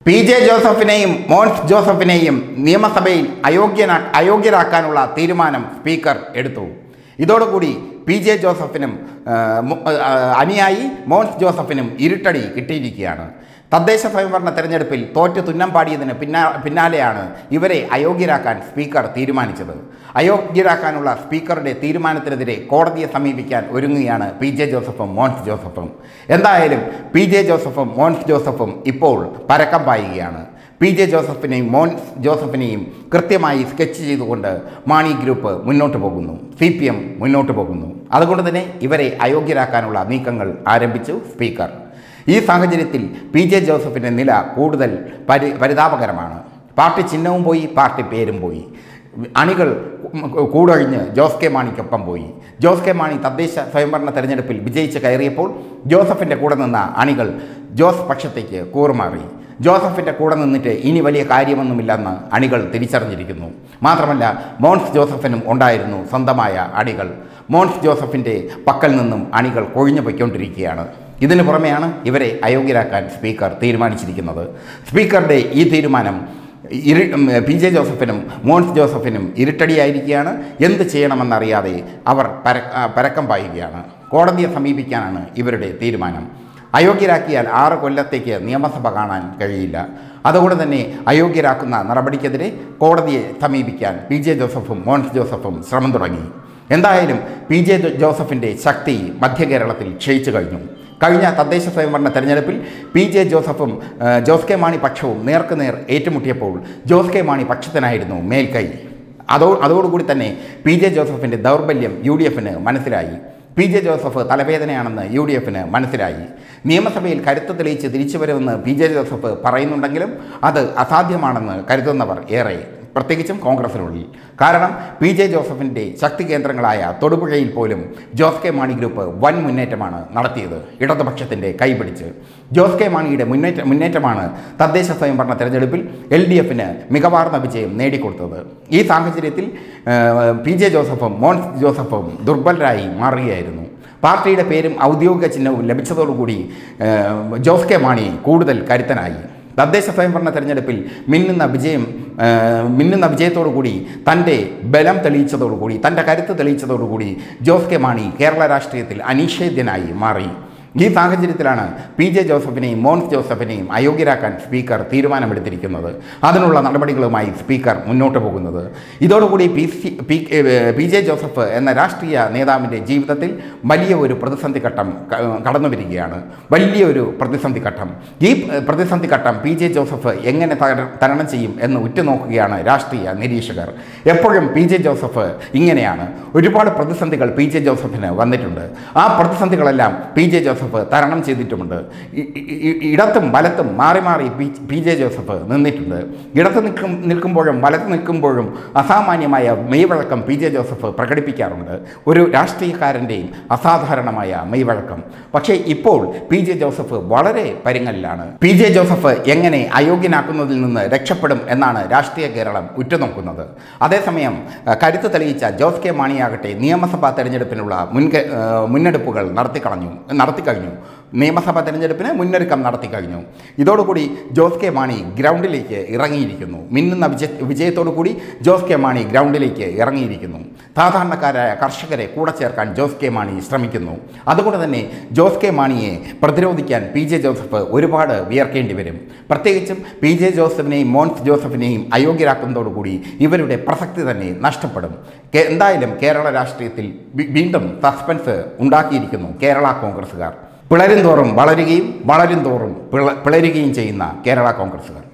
P J ജോസഫിനെയും മോൻസ് ജോസഫിനെയും നിയമസഭയിൽ അയോഗ്യനാ അയോഗ്യരാക്കാനുള്ള തീരുമാനം സ്പീക്കർ എടുത്തു ഇതോടുകൂടി പി ജെ ജോസഫിനും ആ, മു- ആ, അനുയായി മോൻസ് ജോസഫിനും ഇരുട്ടടി കിട്ടിയിരിക്കുകയാണ് തദ്ദേശ സ്വയംഭരണ തെരഞ്ഞെടുപ്പിൽ തോറ്റ് തുന്നം പാടിയതിന് പിന്നാ പിന്നാലെയാണ് ഇവരെ അയോഗ്യരാക്കാൻ സ്പീക്കർ തീരുമാനിച്ചത് അയോഗ്യരാക്കാനുള്ള സ്പീക്കറുടെ തീരുമാനത്തിനെതിരെ കോടതിയെ സമീപിക്കാൻ ഒരുങ്ങുകയാണ് പി ജെ ജോസഫും മോൻസ് ജോസഫും എന്തായാലും പി ജെ ജോസഫും മോൻസ് ജോസഫും ഇപ്പോൾ പരക്കം പായുകയാണ് പി ജെ ജോസഫിനെയും മോൻസ് ജോസഫിനെയും കൃത്യമായി സ്കെച്ച് ചെയ്തുകൊണ്ട് മാണി ഗ്രൂപ്പ് മുന്നോട്ട് പോകുന്നു സി പി എം മുന്നോട്ട് പോകുന്നു അതുകൊണ്ട് തന്നെ ഇവരെ അയോഗ്യരാക്കാനുള്ള നീക്കങ്ങൾ ആരംഭിച്ചു സ്പീക്കർ ഈ സാഹചര്യത്തിൽ പി ജെ ജോസഫിൻ്റെ നില കൂടുതൽ പരി പരിതാപകരമാണ് പാർട്ടി ചിഹ്നവും പോയി പാർട്ടി പേരും പോയി അണികൾ കൂടൊഴിഞ്ഞ് ജോസ് കെ മാണിക്കൊപ്പം പോയി ജോസ് കെ മാണി തദ്ദേശ സ്വയംഭരണ തെരഞ്ഞെടുപ്പിൽ വിജയിച്ച് കയറിയപ്പോൾ ജോസഫിൻ്റെ കൂടെ നിന്ന അണികൾ ജോസ് പക്ഷത്തേക്ക് കൂറുമാറി ജോസഫിൻ്റെ കൂടെ നിന്നിട്ട് ഇനി വലിയ കാര്യമൊന്നുമില്ലെന്ന് അണികൾ തിരിച്ചറിഞ്ഞിരിക്കുന്നു മാത്രമല്ല മോൻസ് ജോസഫിനും ഉണ്ടായിരുന്നു സ്വന്തമായ അണികൾ മോൻസ് ജോസഫിൻ്റെ പക്കൽ നിന്നും അണികൾ കൊഴിഞ്ഞു പൊയ്ക്കൊണ്ടിരിക്കുകയാണ് ഇതിനു പുറമെയാണ് ഇവരെ അയോഗ്യരാക്കാൻ സ്പീക്കർ തീരുമാനിച്ചിരിക്കുന്നത് സ്പീക്കറുടെ ഈ തീരുമാനം ഇരു പി ജെ ജോസഫിനും മോൻസ് ജോസഫിനും ഇരുട്ടടിയായിരിക്കുകയാണ് എന്ത് ചെയ്യണമെന്നറിയാതെ അവർ പര ആ, പരക്കം പായുകയാണ് കോടതിയെ സമീപിക്കാനാണ് ഇവരുടെ തീരുമാനം അയോഗ്യരാക്കിയാൽ ആറ് കൊല്ലത്തേക്ക് നിയമസഭ കാണാൻ കഴിയില്ല അതുകൊണ്ട് തന്നെ അയോഗ്യരാക്കുന്ന നടപടിക്കെതിരെ കോടതിയെ സമീപിക്കാൻ പി ജെ ജോസഫും മോൻസ് ജോസഫും ശ്രമം തുടങ്ങി എന്തായാലും പി ജെ ജോസഫിൻ്റെ ശക്തി മധ്യ കേരളത്തിൽ ക്ഷയിച്ചു കഴിഞ്ഞു കഴിഞ്ഞ തദ്ദേശ സ്വയംഭരണ തെരഞ്ഞെടുപ്പിൽ പി ജെ ജോസഫും ആ, ജോസ് കെ മാണി പക്ഷവും നേർക്കുനേർ ഏറ്റുമുട്ടിയപ്പോൾ ജോസ് കെ മാണി പക്ഷത്തിനായിരുന്നു മേൽക്കൈ അതോ അതോടുകൂടി തന്നെ പി ജെ ജോസഫിൻ്റെ ദൗർബല്യം യു ഡി എഫിന് മനസ്സിലായി പി ജെ ജോസഫ് തലവേദനയാണെന്ന് യു ഡി എഫിന് മനസ്സിലായി നിയമസഭയിൽ കരുത്ത് തെളിയിച്ച് തിരിച്ചു വരുമെന്ന് പി ജെ ജോസഫ് പറയുന്നുണ്ടെങ്കിലും അത് അസാധ്യമാണെന്ന് കരുതുന്നവർ ഏറെ പ്രത്യേകിച്ചും കോൺഗ്രസിനുള്ളിൽ കാരണം പി ജെ ജോസഫിൻ്റെ ശക്തി കേന്ദ്രങ്ങളായ തൊടുപുഴയിൽ പോലും ജോസ് കെ മാണി ഗ്രൂപ്പ് വൻ മുന്നേറ്റമാണ് നടത്തിയത് ഇടതുപക്ഷത്തിൻ്റെ കൈപിടിച്ച് ജോസ് കെ മാണിയുടെ മുന്നേറ്റ മുന്നേറ്റമാണ് തദ്ദേശ സ്വയംഭരണ തെരഞ്ഞെടുപ്പിൽ എൽ ഡി എഫിന് മികവാർന്ന വിജയം നേടിക്കൊടുത്തത് ഈ സാഹചര്യത്തിൽ ആ, പി ജെ ജോസഫും മോൻസ് ജോസഫും ദുർബലരായി മാറുകയായിരുന്നു പാർട്ടിയുടെ പേരും ഔദ്യോഗിക ചിഹ്നവും ലഭിച്ചതോടുകൂടി ആ, ജോസ് കെ മാണി കൂടുതൽ കരുത്തനായി തദ്ദേശ സ്വയംഭരണ തെരഞ്ഞെടുപ്പിൽ മിന്നുന്ന വിജയം ആ, മിന്നുന്ന വിജയത്തോടുകൂടി തൻ്റെ ബലം തെളിയിച്ചതോടുകൂടി തൻ്റെ കരുത്ത് തെളിയിച്ചതോടുകൂടി ജോസ് കെ മാണി കേരള രാഷ്ട്രീയത്തിൽ അനിഷേധ്യനായി മാറി ഈ സാഹചര്യത്തിലാണ് പി ജെ ജോസഫിനെയും മോൻസ് ജോസഫിനെയും അയോഗ്യരാക്കാൻ സ്പീക്കർ തീരുമാനമെടുത്തിരിക്കുന്നത് അതിനുള്ള നടപടികളുമായി സ്പീക്കർ മുന്നോട്ട് പോകുന്നത് ഇതോടുകൂടി P C P P J Joseph എന്ന രാഷ്ട്രീയ നേതാവിൻ്റെ ജീവിതത്തിൽ വലിയ ഒരു പ്രതിസന്ധി ഘട്ടം ക- കടന്നു വരികയാണ് വലിയൊരു പ്രതിസന്ധി ഘട്ടം ഈ പ്രതിസന്ധി ഘട്ടം പി ജെ ജോസഫ് എങ്ങനെ തര- തരണം ചെയ്യും എന്ന് ഉറ്റുനോക്കുകയാണ് രാഷ്ട്രീയ നിരീക്ഷകർ എപ്പോഴും പി ജെ ജോസഫ് ഇങ്ങനെയാണ് ഒരുപാട് പ്രതിസന്ധികൾ പി ജെ ജോസഫിന് വന്നിട്ടുണ്ട് ആ പ്രതിസന്ധികളെല്ലാം പി ജെ ജോസഫ് തരണം ചെയ്തിട്ടുമുണ്ട് ഇ- ഇ- ഇ- ഇടത്തും വലത്തും മാറി മാറി പി പി ജെ ജോസഫ് നിന്നിട്ടുണ്ട് ഇടത്ത് നിൽക്കും നിൽക്കുമ്പോഴും വലത്ത് നിൽക്കുമ്പോഴും അസാമാന്യമായ മെയ്വഴക്കം പി ജെ ജോസഫ് പ്രകടിപ്പിക്കാറുണ്ട് ഒരു രാഷ്ട്രീയക്കാരൻ്റെയും അസാധാരണമായ മെയ്വഴക്കം പക്ഷേ ഇപ്പോൾ പി ജെ ജോസഫ് വളരെ പരിങ്ങലിലാണ് പി ജെ ജോസഫ് എങ്ങനെ അയോഗ്യനാക്കുന്നതിൽ നിന്ന് രക്ഷപ്പെടും എന്നാണ് രാഷ്ട്രീയ കേരളം ഉറ്റുനോക്കുന്നത് അതേസമയം അഹ്, കരുത്ത് തെളിയിച്ച ജോസ് കെ മാണിയാകട്ടെ നിയമസഭാ തെരഞ്ഞെടുപ്പിനുള്ള മുൻക ഏഹ്, മുന്നെടുപ്പുകൾ നടത്തിക്കളഞ്ഞു നടത്തിക്കഴിഞ്ഞു നിയമസഭാ തെരഞ്ഞെടുപ്പിന് മുന്നൊരുക്കം നടത്തിക്കഴിഞ്ഞു ഇതോടുകൂടി ജോസ് കെ മാണി ഗ്രൗണ്ടിലേക്ക് ഇറങ്ങിയിരിക്കുന്നു മിന്നുന്ന വിജയ വിജയത്തോടുകൂടി ജോസ് കെ മാണി ഗ്രൗണ്ടിലേക്ക് ഇറങ്ങിയിരിക്കുന്നു സാധാരണക്കാരായ കർഷകരെ കൂടെ ചേർക്കാൻ ജോസ് കെ മാണി ശ്രമിക്കുന്നു അതുകൊണ്ട് തന്നെ ജോസ് കെ മാണിയെ പ്രതിരോധിക്കാൻ പി ജെ ജോസഫ് ഒരുപാട് വിയർക്കേണ്ടി വരും പ്രത്യേകിച്ചും പി ജെ ജോസഫിനെയും മോൻസ് ജോസഫിനെയും അയോഗ്യരാക്കുന്നതോടുകൂടി ഇവരുടെ പ്രസക്തി തന്നെ നഷ്ടപ്പെടും കേ- എന്തായാലും കേരള രാഷ്ട്രീയത്തിൽ വി- വീണ്ടും സസ്പെൻസ് ഉണ്ടാക്കിയിരിക്കുന്നു കേരള കോൺഗ്രസ്സുകാർ പിളരും തോറും വളരുകയും വളരും തോറും പിള പിളരുകയും ചെയ്യുന്ന കേരള കോൺഗ്രസ്സുകാർ